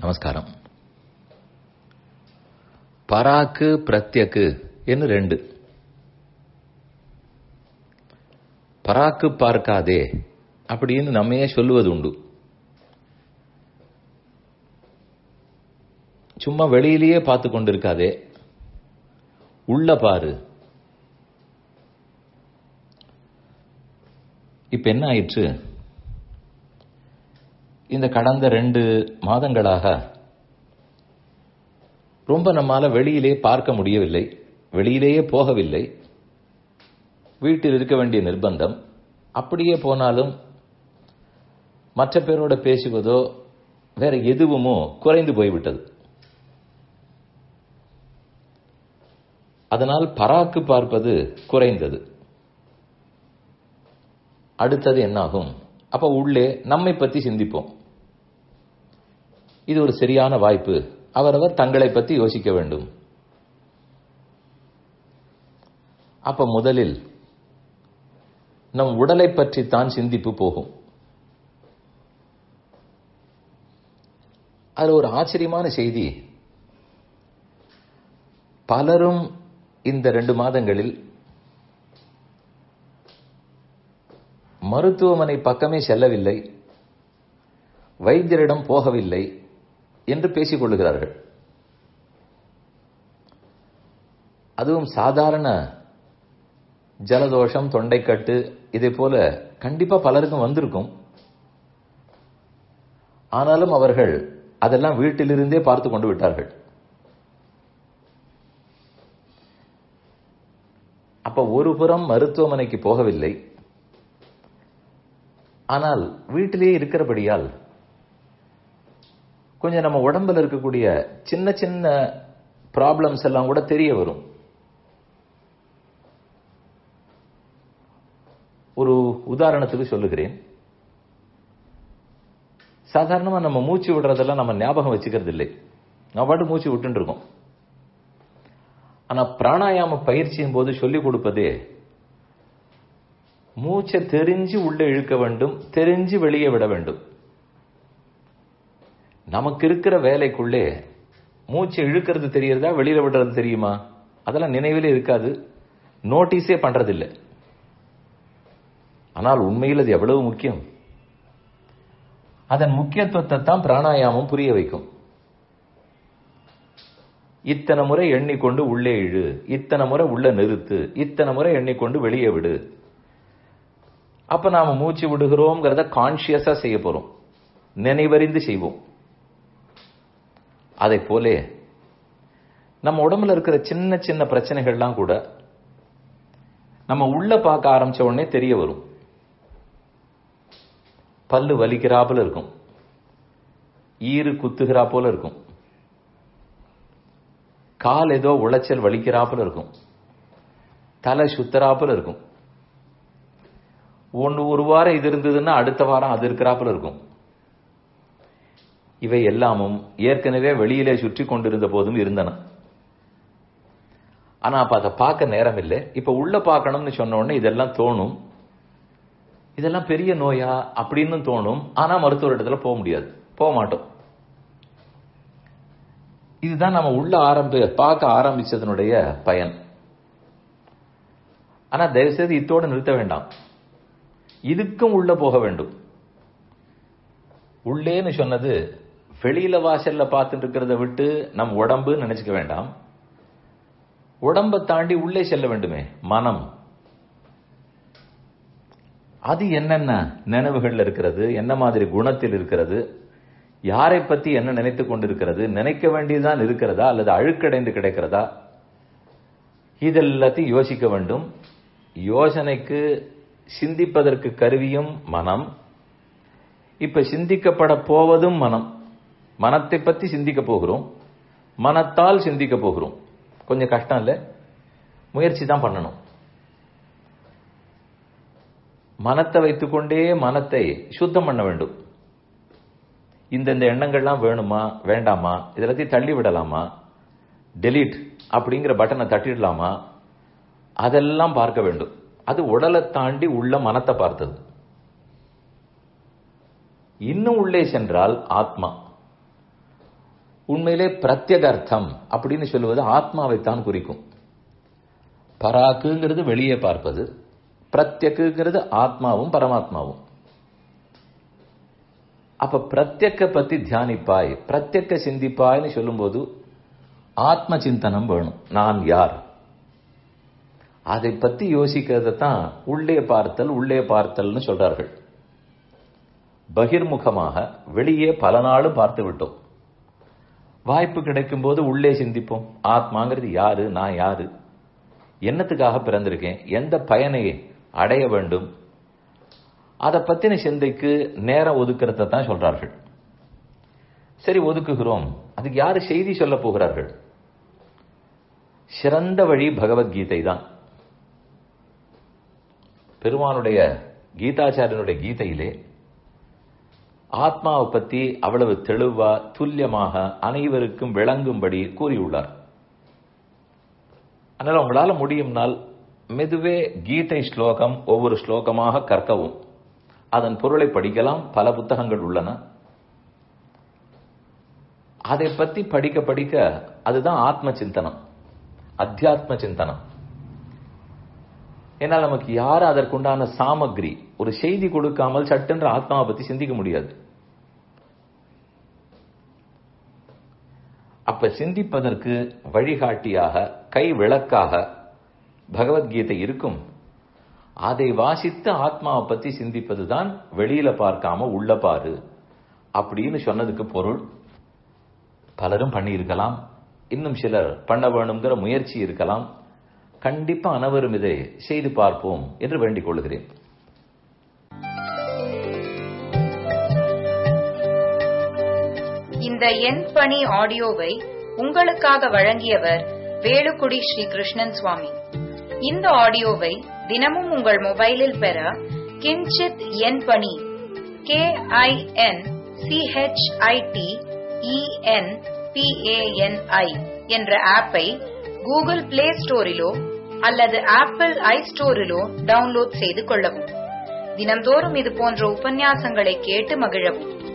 நமஸ்காரம் பராக்கு பிரத்யக்கு என்று ரெண்டு பராக்கு பார்க்காதே அப்படின்னு நம்மையே சொல்லுவது உண்டு சும்மா வெளியிலேயே பார்த்து கொண்டிருக்காதே உள்ள பாரு இப்ப என்ன ஆயிற்று இந்த கடந்த ரெண்டு மாதங்களாக ரொம்ப நம்மால வெளியிலே பார்க்க முடியவில்லை வெளியிலேயே போகவில்லை வீட்டில் இருக்க வேண்டிய நிர்பந்தம் அப்படியே போனாலும் மற்ற பேரோட பேசுவதோ வேற எதுவுமோ குறைந்து போய்விட்டது அதனால் பராக்கு பார்ப்பது குறைந்தது அடுத்தது என்னாகும் அப்ப உள்ளே நம்மை பத்தி சிந்திப்போம் இது ஒரு சரியான வாய்ப்பு அவரவர் தங்களை பற்றி யோசிக்க வேண்டும் அப்ப முதலில் நம் உடலை பற்றித்தான் சிந்திப்பு போகும் அது ஒரு ஆச்சரியமான செய்தி பலரும் இந்த ரெண்டு மாதங்களில் மருத்துவமனை பக்கமே செல்லவில்லை வைத்தியரிடம் போகவில்லை என்று பேசிக் கொள்ளுகிறார்கள் அதுவும் சாதாரண ஜலதோஷம் தொண்டைக்கட்டு இதே போல கண்டிப்பா பலருக்கும் வந்திருக்கும் ஆனாலும் அவர்கள் அதெல்லாம் வீட்டிலிருந்தே பார்த்து கொண்டு விட்டார்கள் அப்ப ஒரு புறம் மருத்துவமனைக்கு போகவில்லை ஆனால் வீட்டிலேயே இருக்கிறபடியால் கொஞ்சம் நம்ம உடம்புல இருக்கக்கூடிய சின்ன சின்ன ப்ராப்ளம்ஸ் எல்லாம் கூட தெரிய வரும் ஒரு உதாரணத்துக்கு சொல்லுகிறேன் சாதாரணமா நம்ம மூச்சு விடுறதெல்லாம் நம்ம ஞாபகம் வச்சுக்கிறது இல்லை நம்ம பாட்டு மூச்சு விட்டு இருக்கோம் ஆனா பிராணாயாம பயிற்சியின் போது சொல்லிக் கொடுப்பதே மூச்சை தெரிஞ்சு உள்ளே இழுக்க வேண்டும் தெரிஞ்சு வெளியே விட வேண்டும் நமக்கு இருக்கிற வேலைக்குள்ளே மூச்சை இழுக்கிறது தெரியறதா வெளியில விடுறது தெரியுமா அதெல்லாம் நினைவிலே இருக்காது நோட்டீஸே பண்றதில்லை ஆனால் உண்மையில் அது எவ்வளவு முக்கியம் அதன் முக்கியத்துவத்தை தான் பிராணாயாமம் புரிய வைக்கும் இத்தனை முறை எண்ணிக்கொண்டு உள்ளே இழு இத்தனை முறை உள்ள நிறுத்து இத்தனை முறை எண்ணிக்கொண்டு வெளியே விடு அப்ப நாம மூச்சு விடுகிறோங்கிறத கான்சியஸா செய்ய போறோம் நினைவறிந்து செய்வோம் அதை போலே நம்ம உடம்புல இருக்கிற சின்ன சின்ன பிரச்சனைகள்லாம் கூட நம்ம உள்ள பார்க்க ஆரம்பிச்ச உடனே தெரிய வரும் பல்லு வலிக்கிறாப்புல இருக்கும் ஈறு குத்துகிறா போல இருக்கும் கால் ஏதோ உளைச்சல் வலிக்கிறாப்புல இருக்கும் தலை சுத்தராப்புல இருக்கும் ஒன்று ஒரு வாரம் இது இருந்ததுன்னா அடுத்த வாரம் அது இருக்கிறாப்புல இருக்கும் இவை எல்லாமும் ஏற்கனவே வெளியிலே சுற்றி கொண்டிருந்த போதும் இருந்தன ஆனா அப்ப அதை பார்க்க நேரம் இல்லை இப்ப உள்ள பார்க்கணும்னு சொன்ன உடனே இதெல்லாம் தோணும் இதெல்லாம் பெரிய நோயா அப்படின்னு தோணும் ஆனா மருத்துவர் இடத்துல போக முடியாது போக மாட்டோம் இதுதான் நம்ம உள்ள ஆரம்பி பார்க்க ஆரம்பிச்சதனுடைய பயன் ஆனா தயவுசெய்து இத்தோடு நிறுத்த வேண்டாம் இதுக்கும் உள்ள போக வேண்டும் உள்ளேன்னு சொன்னது வெளியில வாசல்ல பார்த்துட்டு இருக்கிறத விட்டு நம் உடம்பு நினைச்சுக்க வேண்டாம் உடம்பை தாண்டி உள்ளே செல்ல வேண்டுமே மனம் அது என்னென்ன நினைவுகள் இருக்கிறது என்ன மாதிரி குணத்தில் இருக்கிறது யாரை பத்தி என்ன நினைத்து கொண்டிருக்கிறது நினைக்க வேண்டியதுதான் இருக்கிறதா அல்லது அழுக்கடைந்து கிடைக்கிறதா இதெல்லாத்தையும் யோசிக்க வேண்டும் யோசனைக்கு சிந்திப்பதற்கு கருவியும் மனம் இப்ப சிந்திக்கப்பட போவதும் மனம் மனத்தை பத்தி சிந்திக்க போகிறோம் மனத்தால் சிந்திக்க போகிறோம் கொஞ்சம் கஷ்டம் இல்லை முயற்சி தான் பண்ணணும் மனத்தை வைத்துக்கொண்டே மனத்தை சுத்தம் பண்ண வேண்டும் இந்தந்த எண்ணங்கள்லாம் வேணுமா வேண்டாமா இதெல்லாத்தையும் தள்ளி விடலாமா டெலீட் அப்படிங்கிற பட்டனை தட்டிடலாமா அதெல்லாம் பார்க்க வேண்டும் அது உடலை தாண்டி உள்ள மனத்தை பார்த்தது இன்னும் உள்ளே சென்றால் ஆத்மா உண்மையிலே பிரத்யகர்த்தம் அப்படின்னு சொல்லுவது ஆத்மாவைத்தான் குறிக்கும் பராக்குங்கிறது வெளியே பார்ப்பது பிரத்யக்குங்கிறது ஆத்மாவும் பரமாத்மாவும் அப்ப பிரத்யக்க பத்தி தியானிப்பாய் பிரத்யக்க சிந்திப்பாய்னு சொல்லும்போது ஆத்ம சிந்தனம் வேணும் நான் யார் அதை பத்தி யோசிக்கிறத தான் உள்ளே பார்த்தல் உள்ளே பார்த்தல்னு சொல்றார்கள் பகிர்முகமாக வெளியே பல நாளும் பார்த்து விட்டோம் வாய்ப்பு கிடைக்கும் போது உள்ளே சிந்திப்போம் ஆத்மாங்கிறது யாரு நான் யாரு என்னத்துக்காக பிறந்திருக்கேன் எந்த பயனை அடைய வேண்டும் அதை பத்தின சிந்தைக்கு நேரம் ஒதுக்கிறத தான் சொல்றார்கள் சரி ஒதுக்குகிறோம் அதுக்கு யாரு செய்தி சொல்ல போகிறார்கள் சிறந்த வழி பகவத்கீதை தான் பெருமானுடைய கீதாச்சாரியனுடைய கீதையிலே ஆத்மாவை பத்தி அவ்வளவு தெளிவா துல்லியமாக அனைவருக்கும் விளங்கும்படி கூறியுள்ளார் அதனால உங்களால முடியும்னால் மெதுவே கீதை ஸ்லோகம் ஒவ்வொரு ஸ்லோகமாக கற்கவும் அதன் பொருளை படிக்கலாம் பல புத்தகங்கள் உள்ளன அதை பத்தி படிக்க படிக்க அதுதான் ஆத்ம சிந்தனம் அத்தியாத்ம சிந்தனம் ஏன்னா நமக்கு யாரும் அதற்குண்டான சாமக்ரி ஒரு செய்தி கொடுக்காமல் சட்டென்ற ஆத்மாவை பத்தி சிந்திக்க முடியாது அப்ப சிந்திப்பதற்கு வழிகாட்டியாக கை விளக்காக பகவத்கீதை இருக்கும் அதை வாசித்து ஆத்மாவை பத்தி சிந்திப்பதுதான் வெளியில பார்க்காம உள்ள பாரு அப்படின்னு சொன்னதுக்கு பொருள் பலரும் பண்ணியிருக்கலாம் இன்னும் சிலர் பண்ண வேணுங்கிற முயற்சி இருக்கலாம் கண்டிப்பா அனைவரும் இதை செய்து பார்ப்போம் என்று வேண்டிக் கொள்கிறேன் இந்த எண் பணி ஆடியோவை உங்களுக்காக வழங்கியவர் வேலுக்குடி ஸ்ரீ கிருஷ்ணன் சுவாமி இந்த ஆடியோவை தினமும் உங்கள் மொபைலில் பெற கிஞ்சித் எண் பணி கே ஐ என் சிஹெச்ஐடி இஎன் பிஏஎன்ஐ என்ற ஆப்பை கூகுள் பிளே ஸ்டோரிலோ அல்லது ஆப்பிள் ஐ ஸ்டோரிலோ டவுன்லோட் செய்து கொள்ளவும் தினம்தோறும் இது போன்ற உபன்யாசங்களை கேட்டு மகிழவும்